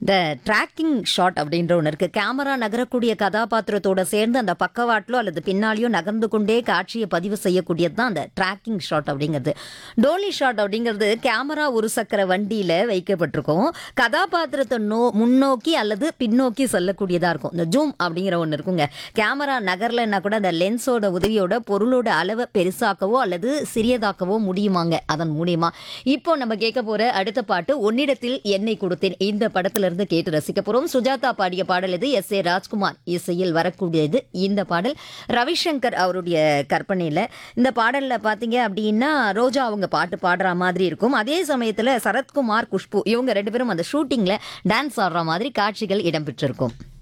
இந்த tracking shot அப்படின்ற ஒன்று இருக்கு கேமரா நகரக்கூடிய கதாபாத்திரத்தோட சேர்ந்து அந்த பக்கவாட்டிலோ அல்லது பின்னாலேயோ நகர்ந்து கொண்டே காட்சியை பதிவு செய்யக்கூடியது தான் அந்த ட்ராக்கிங் ஷாட் அப்படிங்கிறது டோலி ஷாட் அப்படிங்கிறது கேமரா ஒரு சக்கர வண்டியில வைக்கப்பட்டிருக்கும் கதாபாத்திரத்தை நோ முன்னோக்கி அல்லது பின்னோக்கி செல்லக்கூடியதா இருக்கும் இந்த ஜூம் அப்படிங்கிற ஒன்று இருக்குங்க கேமரா நகரலைன்னா கூட அந்த லென்ஸோட உதவியோட பொருளோட அளவை பெருசாக்கவோ அல்லது சிறியதாக்கவோ முடியுமாங்க அதன் மூலியமா இப்போ நம்ம கேட்க போற அடுத்த பாட்டு உன்னிடத்தில் என்னை கொடுத்தேன் இந்த படத்துல இருந்து கேட்டு ரசிக்க போறோம் சுஜாதா பாடிய பாடல் இது எஸ் ஏ ராஜ்குமார் இசையில் வரக்கூடியது இந்த பாடல் ரவிசங்கர் அவருடைய கற்பனையில இந்த பாடல்ல பாத்தீங்க அப்படின்னா ரோஜா அவங்க பாட்டு பாடுற மாதிரி இருக்கும் அதே சமயத்துல சரத்குமார் குஷ்பு இவங்க ரெண்டு பேரும் அந்த ஷூட்டிங்ல டான்ஸ் ஆடுற மாதிரி காட்சிகள் இடம்பெற்றிருக்கும்